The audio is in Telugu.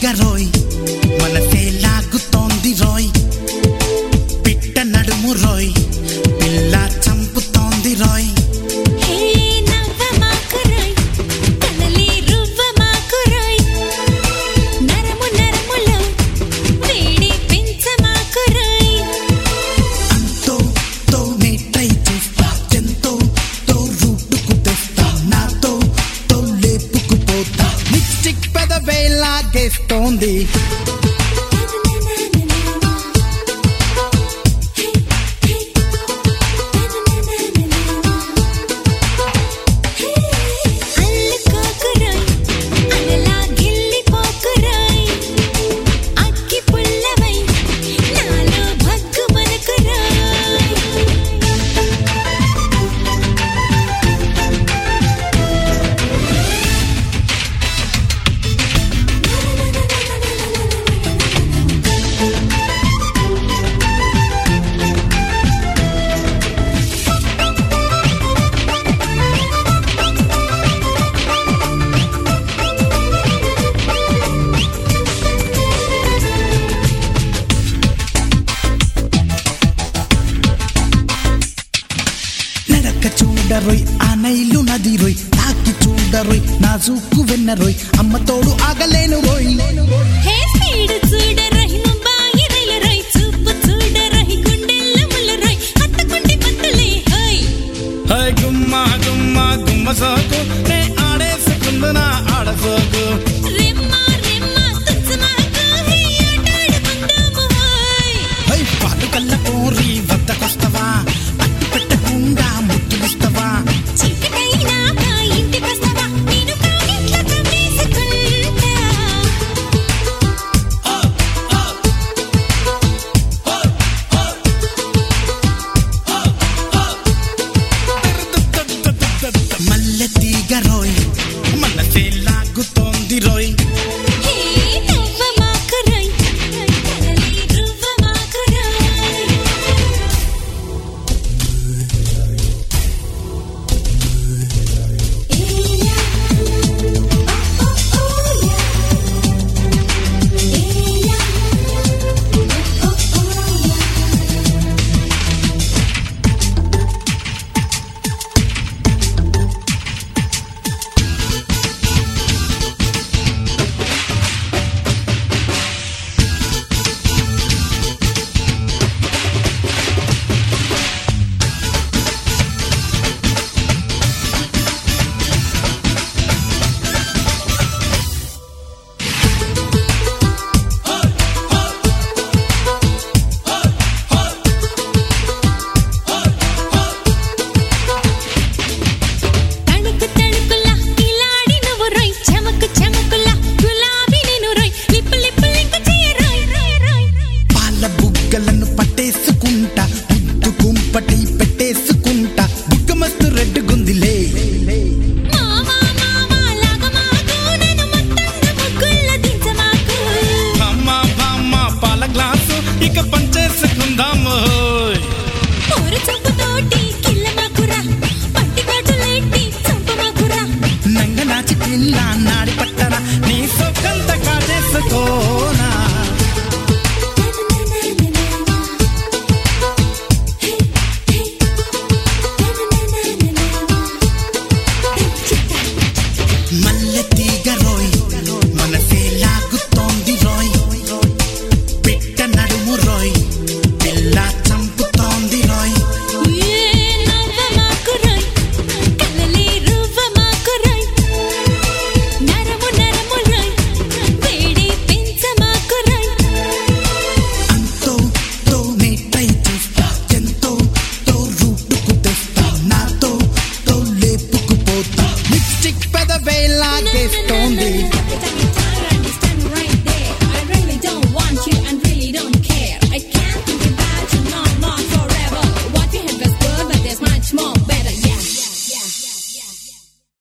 రోయ్ మనసే లాగుతోంది రోయ్ పిట్ట నడుము రోయ్ పిల్ల చంపుతోంది రోయ్ హే నవ్వ మాకురాయ్ కలలి రువ్వ మాకురాయ్ నరము నరములో వేడి పెంచ మాకురాయ్ అంతో తో నే ట్రై చేస్తా ఎంతో తో రూటుకు తెస్తా నాతో తో లేపుకుపోతా లిప్స్టిక్ పెదవే లాగేస్తోంది అల్లుకోకురాయ్ అనలా గిల్లిపోకురాయ్ అక్కి పుల్లవై నాలో భగ్గు మనకురాయ్ నడక చూడరోయ్ ఆ నైలు నది రోయ్ తాకి చూడరోయ్ నాజూకు వెన్నరోయ్ అమ్మ తోడు ఆగలేను రోయ్ హే స్పీడ్ చూడరహి ముంబాయి రైలరై చూపు చూడరహి గుండెల్ల ముల్లరై హత్తుకుంటే పత్తులే హై హై గుమ్మ గుమ్మ గుమ్మ సోకు నే ఆడేసుకుందునా ఆడసోకు రెమ్మ రెమ్మ తుంచమాకు హే ఆటాడుకుందాము హై హై పాలు కల్ల కోరి వద్దకొస్తవా అట్టు పెట్టకుండా ముద్దులిస్తవా చీకటైనాక ఇంటికొస్తావా నేను కాగిట్ల కమ్మేసుకుంటా మల్లె తీగ రోయ్ మనసే లాగుతోంది రోయ్ హే నవ్వ మాకురై కలలి రువ్వ మాకురై తణుకు తణుకులా కిలాడి నువ్వు రోయ్ చమకు చమకులా గులాబీ నేను రోయ్ లిప్పు లిప్పు లింకు చెయ్య రోయ్ రోయ్ రోయ్ పాల బుగ్గలను పట్టేసుకుంటా ముద్దు కుంపటి పెట్టేసుకుంటా బుగ్గ మస్తు రెడ్ గుందిలే మామా మామా లాగమాకు నన్ను మొత్తంగా ముగ్గుల్ల దించమాకు అమ్మ బామ్మ పాల గ్లాసు ఇక పంచేసుకుందాము హోయ్. ఊరు చంపుతోటి కిల్లమాకురా పంటి కాటులెట్టి చంపమాకురా నంగ నాచి పిల్ల నాడి పట్టరా నీ సొక్కంత కాజేసుకోనా మల్లె తీగ రోయ్ మనసే లాగుతోంది రోయ్ పిట్ట నడుము రోయ్ పిల్ల చంపుతోంది రోయ్ ఏ నవ్వ మాకురాయ్ కలలి రువ్వ మాకురాయ్ నరము నరమురాయ్ వేడి పెంచ మాకురాయ్ అంతో తో నే ట్రై చేస్తా ఎంతో తో రూటుకు తెస్తా నాతో తో లేపుకుపోతా లిప్స్టిక్ పెదవే లాగేస్తోంది Ta-ta-ta-ta.